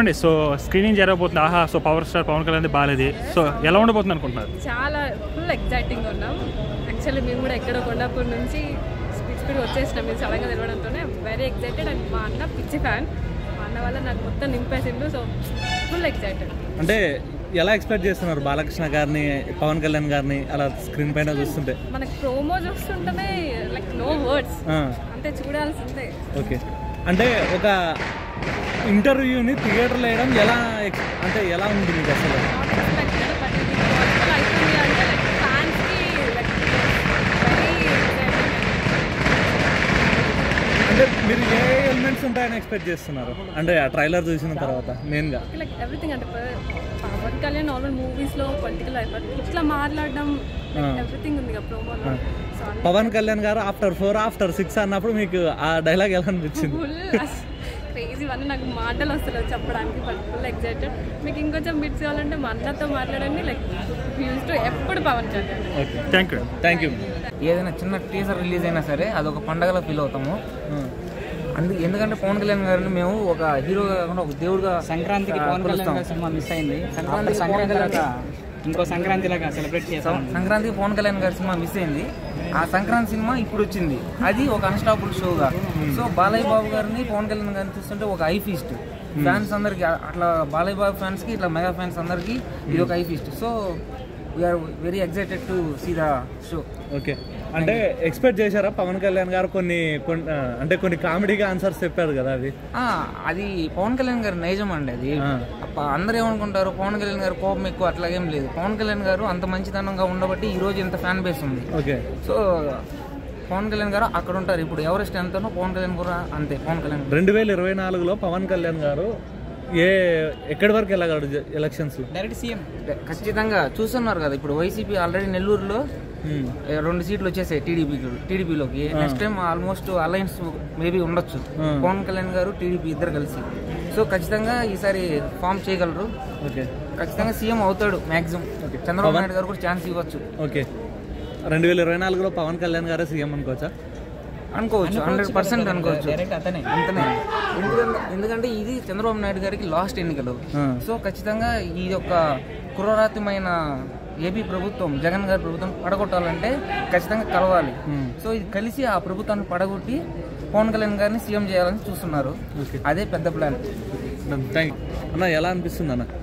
అండి so screening జరగబోతుంది Aha so power star Pawan Kalyan బాగాలేదు సో ఎలా ఉండబోతుంది అనుకుంటున్నారు చాలా ఫుల్ ఎగ్జైటింగ్ ఉన్నాం యాక్చువల్లీ మేము కూడా ఎక్కడో కొండాపూర్ నుంచి స్పీడ్ స్పీడ్ వచ్చేసినాం మీరు సడన్గా తెలవడంతోనే వెరీ ఎగ్జైటెడ్ అండ్ మా అన్న పిచ్చి ఫ్యాన్ మా అన్న వల్ల నాకు మొత్తం నింపేసిండు సో ఫుల్ ఎగ్జైటెడ్ అంటే ఎలా ఎక్స్పెక్ట్ చేస్తున్నారు బాలకృష్ణ గారిని పవన్ కళ్యాణ్ గారిని అలా స్క్రీన్ పైన చూస్తుంటే మనకు ప్రోమో చూస్తుంటేనే లైక్ నో వర్డ్స్ ఆ, అంతే చూడాల్సిందే ఓకే అంటే ఒక ఇంటర్వ్యూని థియేటర్లో వేయడం ఎలా ex- అంటే ఎలా ఉంది మీకు అసలు నాట్ ఎక్స్పెక్టెడ్ బట్ ఇది పాసిబుల్ అవుతుంది అంటే లైక్ ఫ్యాన్స్కి లైక్ వెరీ ఎగ్జైటెడ్ అంటే మీరు ఏ ఎలిమెంట్స్ ఉంటాయని ఎక్స్పెక్ట్ చేస్తున్నారు అంటే ఆ ట్రైలర్ చూసిన తర్వాత మెయిన్గా లైక్ ఎవ్రీథింగ్ అంటే ప- పవన్ కళ్యాణ్ నార్మల్ మూవీస్లో పొలిటికల్ అయిపోయి ఇట్లా మాట్లాడడం ఎవ్రీథింగ్ ఉంది కదా ప్రోమోలో సో పవన్ కళ్యాణ్ గారు ఆఫ్టర్ ఫోర్ ఆఫ్టర్ సిక్స్ అన్నప్పుడు మీకు ఆ డైలాగ్ ఎలా అనిపించింది ఫుల్ క్రేజీ ఇవన్నీ నాకు మాటలు వస్తలేదు చెప్పడానికి బట్ ఫుల్ ఎగ్జైటెడ్ మీకు ఇంకొంచెం బిట్స్ కావాలంటే మా అన్నతో మాట్లాడండి లైక్ యూస్ టు ఎప్పుడు Pawan Kalyan okay thank you thank you ఏదైనా చిన్న టీజర్ రిలీజ్ అయినా సరే అదొక పండగలో ఫీల్ అవుతాము అందు ఎందుకంటే పవన్ కళ్యాణ్ గారిని మేము ఒక హీరోగా కాకుండా ఒక దేవుడుగా సంక్రాంతికి పవన్ కళ్యాణ్ గారి సినిమా మిస్ అయింది సంక్రాంతి సంక్రాంతి లాగా ఇంకో సంక్రాంతి లాగా సెలబ్రేట్ చేస్తాం సంక్రాంతికి పవన్ కళ్యాణ్ గారి సినిమా మిస్ అయింది ఆ సంక్రాంతి సినిమా ఇప్పుడు వచ్చింది అది ఒక అన్స్టాపుల్ షోగా సో బాలయ్య బాబు గారిని పవన్ కళ్యాణ్ గారిని చూస్తుంటే ఒక ఐ ఫీస్ట్ ఫ్యాన్స్ అందరికి అట్లా బాలయ్య బాబు ఫ్యాన్స్ కి ఇట్లా మెగా ఫ్యాన్స్ అందరికి ఇది ఒక eye feast so we are very excited to see the show okay అంటే ఎక్స్పెక్ట్ చేశారా పవన్ కళ్యాణ్ గారు కొన్ని కొన్ని ఆ, అంటే కొన్ని కామెడీగా ఆన్సర్స్ చెప్పారు కదా అవి ఆ, అది పవన్ కళ్యాణ్ గారి నైజం అండి అది ఆ. అప్ప- అందరూ ఏమనుకుంటారు పవన్ కళ్యాణ్ గారు కోపం ఎక్కువ అట్లాగేం లేదు పవన్ కళ్యాణ్ గారు అంత మంచితనంగా ఉండబట్టి ఈ రోజు ఇంత ఫ్యాన్ బేస్ ఉంది ఓకే సో పవన్ కళ్యాణ్ గారు అక్కడ ఉంటారు ఇప్పుడు ఎవరెస్ట్ ఎంతనో పవన్ కళ్యాణ్ కూడా అంతే పవన్ కళ్యాణ్ గారు. రెండు వేల ఇరవై నాలుగులో పవన్ కళ్యాణ్ గారు ఏ ఎక్కడి వరకు వెళ్ళగలడు ఎలక్షన్స్ లో డైరెక్ట్ సీఎం ఖచ్చితంగా చూస్తున్నారు కదా ఇప్పుడు వైసీపీ ఆల్రెడీ నెల్లూరులో Hmm. ఏ, రెండు సీట్లు వచ్చేసాయి టీడీపీకి టీడీపీలోకి next time almost alliance maybe ఉండొచ్చు Hmm. పవన్ కళ్యాణ్ గారు టీడీపీ ఇద్దరు కలిసి సో ఖచ్చితంగా ఈసారి ఫామ్ చేయగలరు ఓకే ఖచ్చితంగా సీఎం అవుతాడు మాక్సిమం చంద్రబాబు నాయుడు గారు కూడా ఛాన్స్ ఇవ్వచ్చు ఓకే రెండు వేల ఇరవై నాలుగులో పవన్ కళ్యాణ్ గారే సీఎం అనుకోవచ్చా అనుకోవచ్చు హండ్రెడ్ పర్సెంట్ అనుకోవచ్చు డైరెక్ట్ అతనే అంతనే ఎందుకంటే ఎందుకంటే ఇది చంద్రబాబు నాయుడు గారికి లాస్ట్ ఎన్నికలు ఆ. సో ఖచ్చితంగా ఈ యొక్క క్రూరాతిమైన ఏపీ ప్రభుత్వం జగన్ గారి ప్రభుత్వం పడగొట్టాలంటే ఖచ్చితంగా కలవాలి Hmm. సో ఇది కలిసి ఆ ప్రభుత్వాన్ని పడగొట్టి పవన్ కళ్యాణ్ గారిని సీఎం చేయాలని చూస్తున్నారు Okay. అదే పెద్ద ప్లాన్ థ్యాంక్ అన్న ఎలా అనిపిస్తుంది అన్న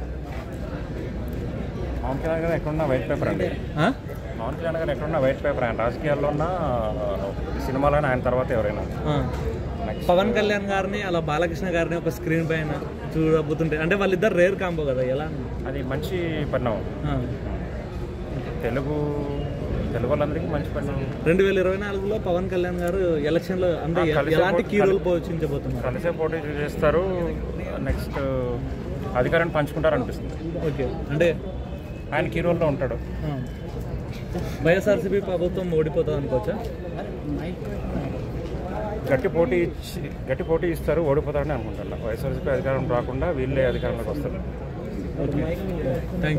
పవన్ కళ్యాణ్ గారు ఎక్కడున్నా వైట్ పేపర్ అండి ఆ? పవన్ కళ్యాణ్ గారు ఎక్కడున్నా వైట్ పేపర్ ఆయన రాజకీయాల్లో ఉన్న సినిమాలోనే ఆయన తర్వాత ఎవరైనా ఆ. పవన్ కళ్యాణ్ గారిని అలా బాలకృష్ణ గారిని ఒక స్క్రీన్ పైన చూడబోతుంటే అంటే వాళ్ళిద్దరు రేర్ కాంబో కదా ఎలా అది మంచి పరిణామం ఆ. తెలుగు తెలుగు వాళ్ళందరికీ మంచి పరిణామం రెండు వేల ఇరవై నాలుగులో పవన్ కళ్యాణ్ గారు ఎలక్షన్ లో అంటే ఆ, కలిసే ఎలాంటి పోటీ- కీ రోల్ పోషించబోతున్నారు కలిసే పోటీ చేస్తారు నెక్స్ట్ అధికారాన్ని పంచుకుంటారు అనిపిస్తుంది ఓకే అంటే ఆయన కీ రోల్లో ఉంటాడు ఆ. వైఎస్ఆర్సీపీ ప్రభుత్వం ఓడిపోతుంది అనుకోవచ్చా గట్టి పోటీ ఇచ్చి గట్టి పోటీ ఇస్తారు ఓడిపోతారని అనుకుంటాను వైఎస్ఆర్సీపీ అధికారం రాకుండా వీళ్ళే అధికారంలోకి వస్తారు ఓకే థ్యాంక్